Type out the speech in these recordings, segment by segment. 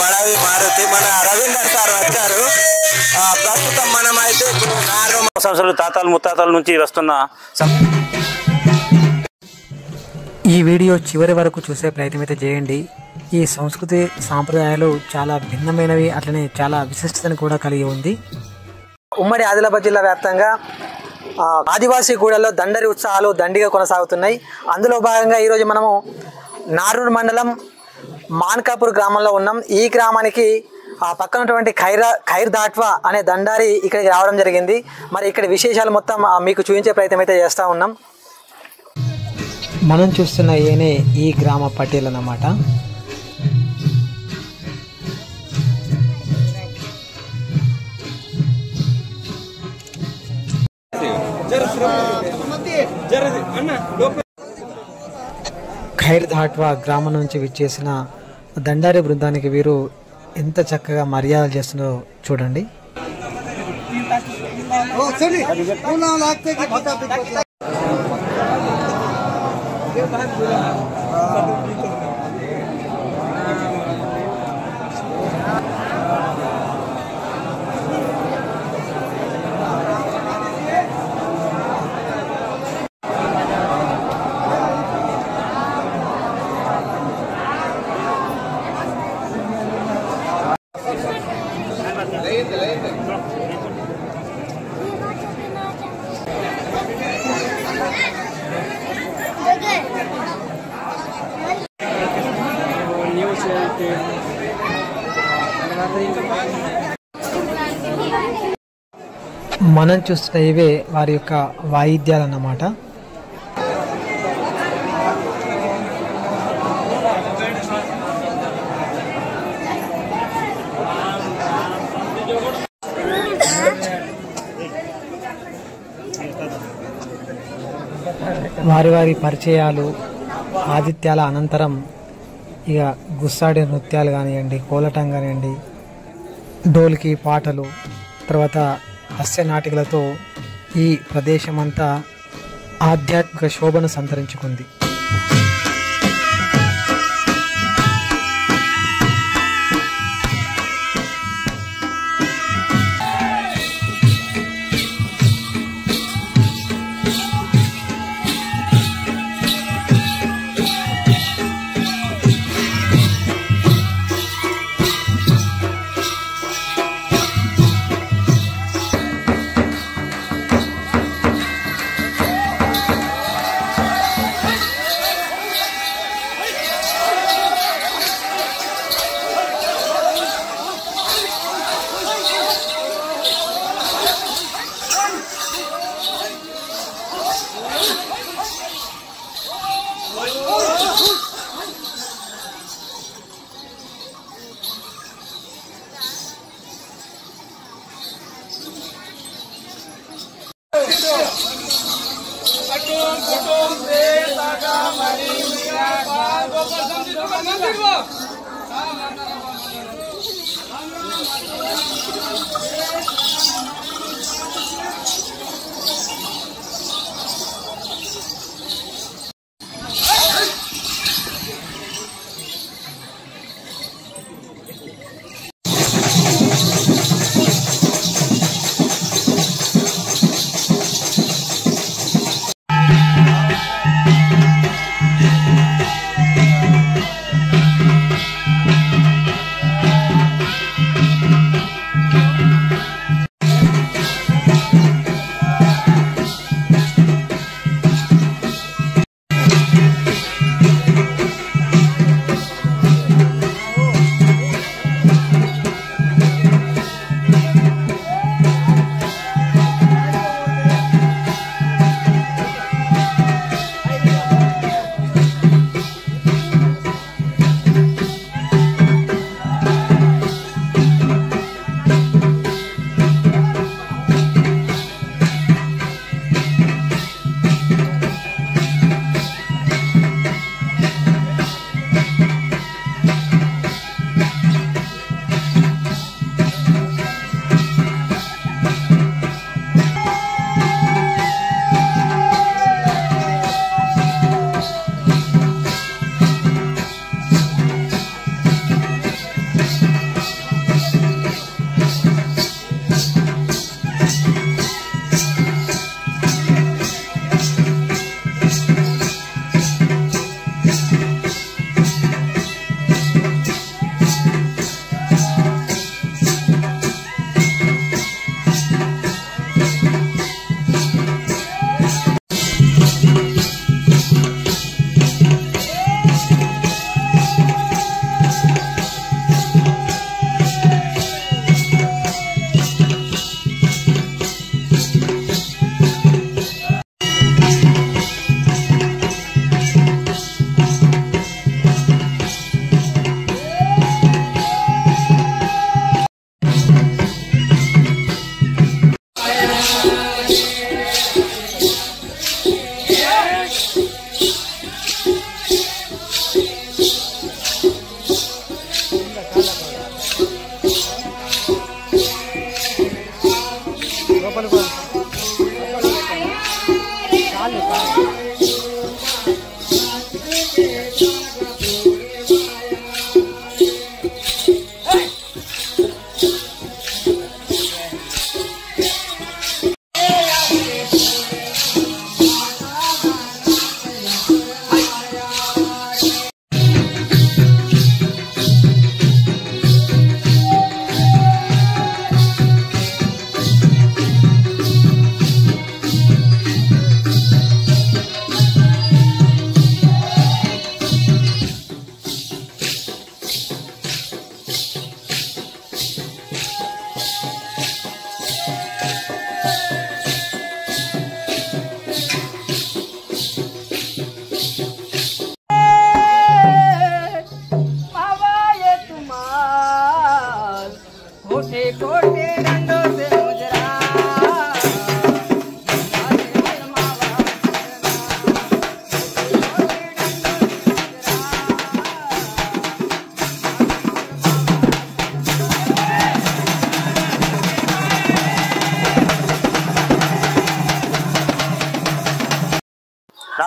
మడవి మారుతి మన రవీందర్ సార్ వచ్చారు ఆ, ప్రస్తుతం మనం అయితే ఇప్పుడు నారు సంవత్సరాలు తాతాలు ముత్తాతల నుంచి వస్తున్న సం- ఈ వీడియో చివరి వరకు చూసే ప్రయత్నం అయితే చేయండి ఈ సంస్కృతి సాంప్రదాయాలు చాలా భిన్నమైనవి అట్లనే చాలా విశిష్టతను కూడా కలిగి ఉంది ఉమ్మడి ఆదిలాబాద్ జిల్లా వ్యాప్తంగా ఆ, ఆదివాసీ గూడల్లో దండరి ఉత్సవాలు దండిగా కొనసాగుతున్నాయి అందులో భాగంగా ఈరోజు మనము నారూరు మండలం మాన్కాపూర్ గ్రామంలో ఉన్నాం ఈ గ్రామానికి ఆ పక్కన ఉన్నటువంటి ఖైరా ఖైర్ దాట్వా అనే దండారి ఇక్కడికి రావడం జరిగింది మరి ఇక్కడ విశేషాలు మొత్తం ఆ, మీకు చూపించే ప్రయత్నం అయితే చేస్తూ ఉన్నాం మనం చూస్తున్న ఈయనే ఈ గ్రామ పటేల్ అన్నమాట ఖైర్ ధాట్వా గ్రామం నుంచి విచ్చేసిన దండారి బృందానికి వీరు ఎంత చక్కగా మర్యాదలు చేస్తున్నారో చూడండి మనం చూస్తున్న ఇవే వారి యొక్క వాయిద్యాలు అన్నమాట వారి వారి పరిచయాలు ఆదిత్యాల అనంతరం ఇక గుస్సాడి నృత్యాలు కానివ్వండి కోలటం కానివ్వండి డోల్కి పాటలు తర్వాత హాస్య నాటికలతో ఈ ప్రదేశం అంతా ఆధ్యాత్మిక శోభను సంతరించుకుంది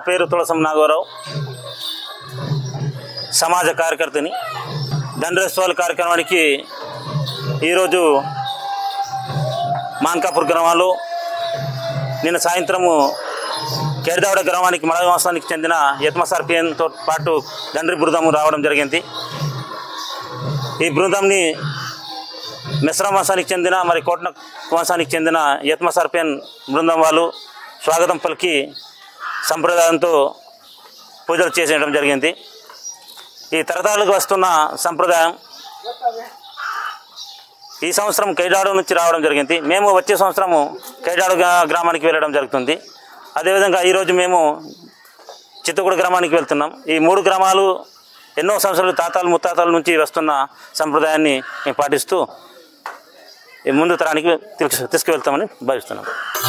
పేరు తులసం నాగవరావు సమాజ కార్యకర్తని దండోత్సవాల కార్యక్రమానికి ఈరోజు మాన్కాపూర్ గ్రామంలో నిన్న సాయంత్రము కేరదావడ గ్రామానికి మడ వంశానికి చెందిన యత్మసార్ పిఎన్తో పాటు దండ్రి బృందము రావడం జరిగింది ఈ బృందంని మిశ్రమ వంశానికి చెందిన మరి కోట్న వంశానికి చెందిన యత్మసార్ పిఎన్ బృందం వాళ్ళు స్వాగతం పలికి సంప్రదాయంతో పూజలు చేసేయడం జరిగింది ఈ తరతరాలకు వస్తున్న సంప్రదాయం ఈ సంవత్సరం కైడాడు నుంచి రావడం జరిగింది మేము వచ్చే సంవత్సరము కైడాడు గ్రా- గ్రామానికి వెళ్ళడం జరుగుతుంది అదేవిధంగా ఈరోజు మేము చిత్తగూడ గ్రామానికి వెళ్తున్నాం ఈ మూడు గ్రామాలు ఎన్నో సంవత్సరాలు తాతాలు ముత్తాతల నుంచి వస్తున్న సంప్రదాయాన్ని మేము పాటిస్తూ ఈ ముందు తరానికి తీసుకు తీసుకువెళ్తామని భావిస్తున్నాం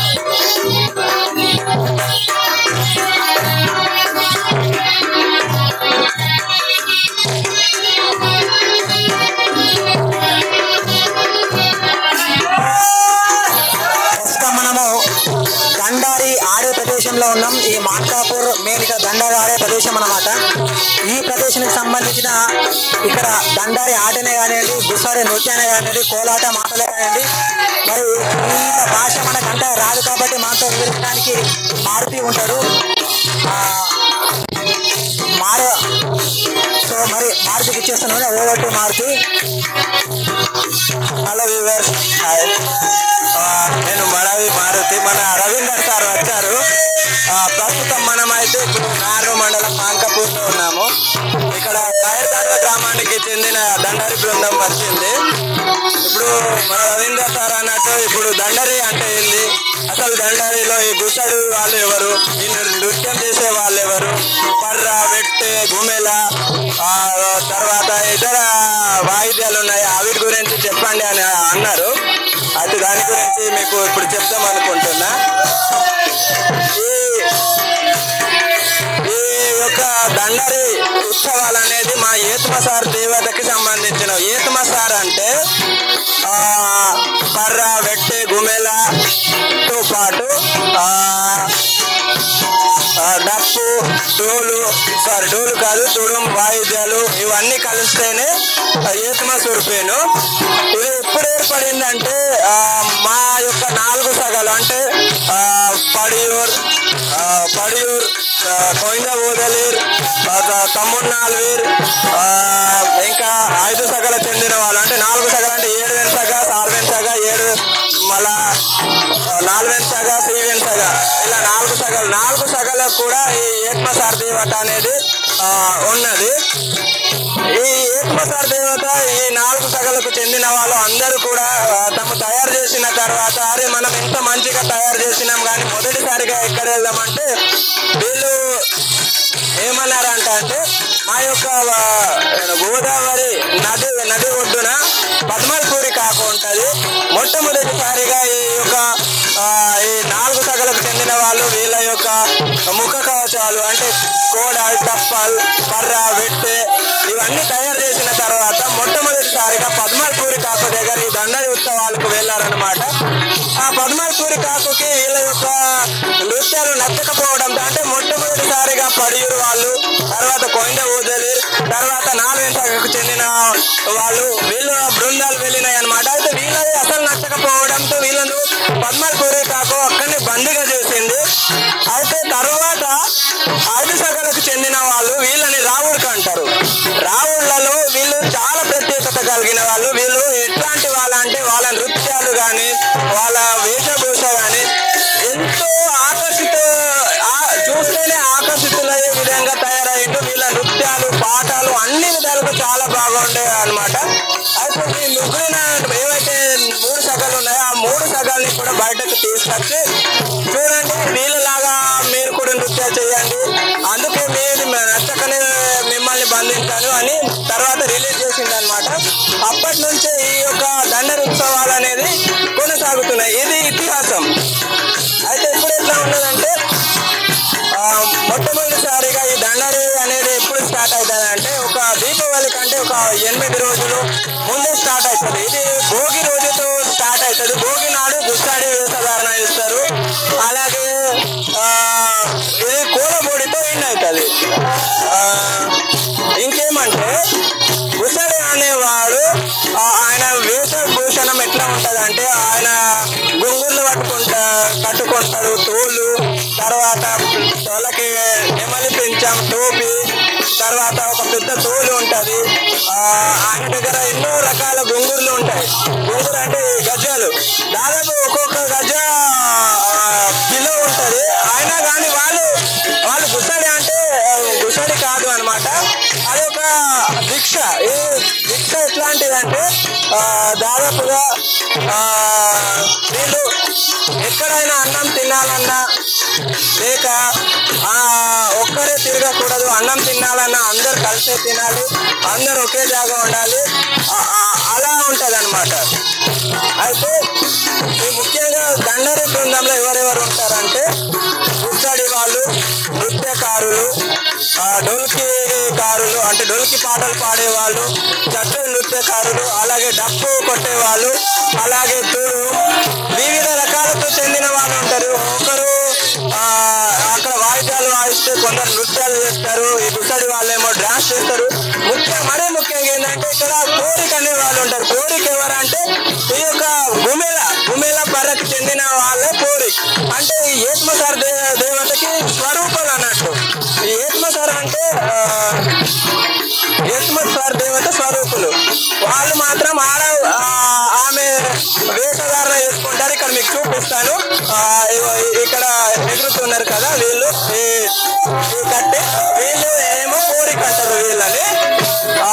ప్రస్తుతం మనము దండారి ఆడే ప్రదేశంలో ఉన్నాం ఈ మాన్కాపూర్ మెయిన్ ఇక్కడ దండారి ఆడే ప్రదేశం అన్నమాట ఈ ప్రదేశానికి సంబంధించిన ఇక్కడ దండారి ఆటనే కానివ్వండి గుసారి నృత్యాన్ని కానివ్వండి కోలాట మాటలే కానివ్వండి మరి వీళ్ళ భాష మనకంటే రాదు కాబట్టి మనతో వివరించడానికి మారుతి ఉంటాడు ఆ, మారు సో మరి మారుతికి ఇచ్చేస్తున్నాను over to Maruthi hello viewers hi ఆ, నేను మడవి మారుతి మన రవీందర్ సార్ వచ్చారు ఆ, ప్రస్తుతం మనం అయితే ఇప్పుడు నారు మండలం మాంకపూర్లో ఉన్నాము ఇక్కడ కాయర్దాండ గ్రామానికి చెందిన దండరి బృందం వచ్చింది ఇప్పుడు మన రవీందర్ సార్ అన్నట్టు ఇప్పుడు దండరి అంటే ఏంది అసలు దండరిలో ఈ గుసడు వాళ్ళు ఎవరు ఈ నృత్యం చేసే వాళ్ళు ఎవరు పర్ర వెట్టె గుమెల ఆ, తర్వాత ఇతర వాయిద్యాలు ఉన్నాయి వీటి గురించి చెప్పండి అని అన్నారు అయితే దాని గురించి మీకు ఇప్పుడు చెప్దాం అనుకుంటున్నా ఈ ఈ యొక్క దండరి ఉత్సవాలు అనేది మా ఏత్మసార్ దేవతకి సంబంధించిన ఏత్మసార్ అంటే ఆ, పర్ర వెట్టె గుమెలతో పాటు ఆ, ఆ, డప్పు డోలు సారీ డోలు కాదు తుడుం వాయిద్యాలు ఇవన్నీ కలిస్తేనే ఏతమ సురిపేను ఇది ఎప్పుడు ఏర్పడిందంటే ఆ, మా యొక్క నాలుగు సగాలు అంటే ఆ, పడియూర్ ఆ, పడియూర్ ఆ, కొయింద ఓదలీర్ తమ్ముడు నాలువీర్ ఆ, ఇంకా ఐదు సగల చెందిన వాళ్ళు అంటే నాలుగు సగలు అంటే ఏడు వెనసగ ఆరు వెనసగ ఏడు మళ్ళా ఆ, నాలుగు వెనసగ శ్రీ వెనసగ ఇలా నాలుగు సగలు నాలుగు సగలకు కూడా ఈ ఏత్మసార దేవత అనేది ఆ, ఉన్నది ఈ ఏత్మసార దేవత ఈ నాలుగు సగలకు చెందిన వాళ్ళు అందరూ కూడా ఆ, తమ తయారు చేసిన తర్వాత అరే మనం ఎంత మంచిగా తయారు చేసినాం కానీ మొదటిసారిగా ఎక్కడ వెళ్దామంటే వీళ్ళు ఏమన్నారంట అంటే మా యొక్క ఆ, గోదావరి నది నది ఒడ్డున పద్మల్పూరి కాకు ఉంటుంది మొట్టమొదటిసారిగా ఈ యొక్క ఆ, ఈ నాలుగు సగలకు చెందిన వాళ్ళు వీళ్ళ యొక్క ముఖ కవచాలు అంటే కోడల్ టప్పల్ కర్ర వెట్టె ఇవన్నీ తయారు చేసిన తర్వాత మొట్టమొదటిసారిగా పద్మల్పూరి కాకు దగ్గర ఈ దండరి ఉత్సవాలకు వెళ్ళారనమాట ఆ పద్మల్పూరి కాకుకి వీళ్ళ యొక్క నృత్యాలు నచ్చకపోవడంతో అంటే మొట్టమొదటిసారిగా పడియూరు వాళ్ళు తర్వాత కొయింద ఊదలి తర్వాత నాలుగు చెందిన వాళ్ళు వీళ్ళు బృందాలు వెళ్ళినాయి అనమాట అయితే వీళ్ళది అసలు నచ్చకపోవడంతో వీళ్ళను పద్మల్పూరి కాకు అక్కడిని బందీగా చేసింది అయితే తర్వాత ఐదు సగలకు చెందిన వాళ్ళు వీళ్ళని రావుడికి అంటారు రావుళ్లలో వీళ్ళు చాలా ప్రత్యేకత కలిగిన వాళ్ళు వీళ్ళు ఎట్లాంటి వాళ్ళ అంటే వాళ్ళ నృత్యాలు కానీ వాళ్ళ వేషభూష కానీ ఎంతో ఆకర్షిత ఆ- చూస్తేనే ఆకర్షితులయ్యే విధంగా తయారయ్యిండు వీళ్ళ నృత్యాలు పాటలు అన్ని విధాలుగా చాలా బాగుండే అనమాట అయితే ఈ ముగ్గురిన ఏవైతే మూడు సగాలు ఉన్నాయో ఆ మూడు సగాల్ని కూడా బయటకు తీసుకొచ్చి చూడండి వీళ్ళలాగా మీరు కూడా నృత్యాలు చేయండి అందుకే మీరు నచ్చకనే మిమ్మల్ని బంధించాను అని తర్వాత రిలీజ్ చేసింది అనమాట అప్పటి నుంచే ఈ యొక్క దండరి ఉత్సవాలు అనేది కొనసాగుతున్నాయి ఇది ఇతిహాసం అయితే ఇప్పుడు ఎట్లా ఉన్నదంటే ఆ, మొట్టమొదటిసారిగా ఈ దండరి అనేది ఎప్పుడు స్టార్ట్ అవుతుంది అంటే ఒక దీపావళి కంటే ఒక ఎనిమిది రోజులు ముందే స్టార్ట్ అవుతుంది ఇది భోగి రోజుతో స్టార్ట్ అవుతుంది భోగి నాడు గుస్తాడి వేషధారణ ఇస్తారు అలాగే ఆ, ఇది కోలబొడి వేస్తాడు తోలు తర్వాత తోలకి నెమలి పెంచాం టోపీ తర్వాత ఒక పెద్ద తోలు ఉంటది ఆ, ఆయన దగ్గర ఎన్నో రకాల గొంగుర్లు ఉంటాయి గొంగురు అంటే గజాలు దాదాపు ఒక్కొక్క గజ ఆ, కిలో ఉంటది అయినా కానీ వాళ్ళు వాళ్ళు గుసడి అంటే ఆ, గుసడి కాదు అన్నమాట అది ఒక దీక్ష ఈ దీక్ష ఎట్లాంటిదంటే ఆ, దాదాపుగా ఆ, వీళ్ళు ఎక్కడైనా అన్నం తినాలన్నా లేక ఆ, ఒక్కరే తిరగకూడదు అన్నం తినాలన్నా అందరు కలిసే తినాలి అందరు ఒకే జాగా ఉండాలి ఆ- ఆ- అలా ఉంటది అనమాట అయితే ఈ ముఖ్యంగా దండరి బృందంలో ఎవరెవరు ఉంటారంటే గుచ్చడి వాళ్ళు నృత్యకారులు ఆ, డొల్కి కారులు అంటే డొల్కి పాటలు పాడేవాళ్ళు చట్టు నృత్యకారులు అలాగే డప్పు కొట్టేవాళ్ళు అలాగే తుడు వివిధ రకాలకు చెందిన వాళ్ళు ఉంటారు ఒకరు ఆ, అక్కడ వాయిద్యాలు వాయిస్తే కొందరు నృత్యాలు చేస్తారు ఈ గుసడి వాళ్ళేమో డాన్స్ చేస్తారు ముఖ్య మరీ ముఖ్యంగా ఏంటంటే ఇక్కడ కోరిక అనే వాళ్ళు ఉంటారు కోరిక ఎవరంటే ఈ యొక్క గుమెల గుమెల పరకు చెందిన వాళ్ళే కోరిక అంటే ఈ ఏత్మసార్ దే దేవతకి స్వరూపాలు అన్నట్టు ఈ ఏత్మసార్ అంటే ఆ, ఏత్మసార్ దేవత స్వరూపులు వాళ్ళు మాత్రం ఆడ ఆ, ఆమె వేషధారణ చేసుకుంటారు ఇక్కడ మీకు చూపిస్తాను ఆ, ఇగో ఇక్కడ ఎగురుతున్నారు కదా వీళ్ళు ఈ ఈ కట్టె వీళ్ళు ఏమో కోరిక అంటారు వీళ్ళని ఆ,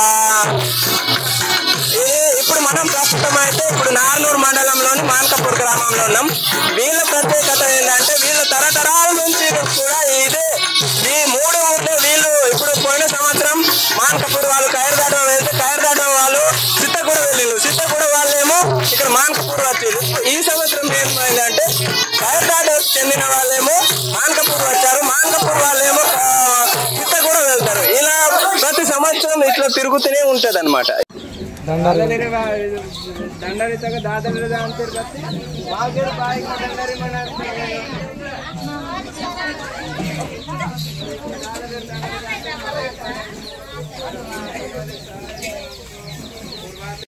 ఇది ఇప్పుడు మనం ప్రస్తుతం అయితే ఇప్పుడు నార్నూరు మండలంలోని మాన్కపూర్ గ్రామంలో ఉన్నాం వీళ్ళ ప్రత్యేకత ఏంటంటే వీళ్ళు తరతరాల నుంచి కూడా ఇదే ఈ మూడు ఊర్లే వీళ్ళు ఇప్పుడు పోయిన సంవత్సరం మాన్కపూర్ వాళ్ళు కైర్ దాటం వెళ్తే కైర్ దాటం వాళ్ళు సిద్ధగూడ వెళ్ళిండు సిద్ధగూడ వాళ్ళేమో ఇక్కడ మాన్కపూర్ వచ్చారు ఈ సంవత్సరం ఏమైందంటే కైర్ దాట చెందిన వాళ్ళేమో మాన్కపూర్ వచ్చారు మాన్కపూర్ వాళ్ళేమో ఆ, సిద్ధగూడ వెళ్తారు ఇలా ప్రతి సంవత్సరం ఇట్లా తిరుగుతూనే ఉంటది అనమాట ದಂಡರಿ ತಗ ದಾದರ ಅಂತಿರ್ಬತ್ತಿ ಬಾಗಿಲು ಬಾಯಿ ದಂಡರಿ ಮನ Thank you.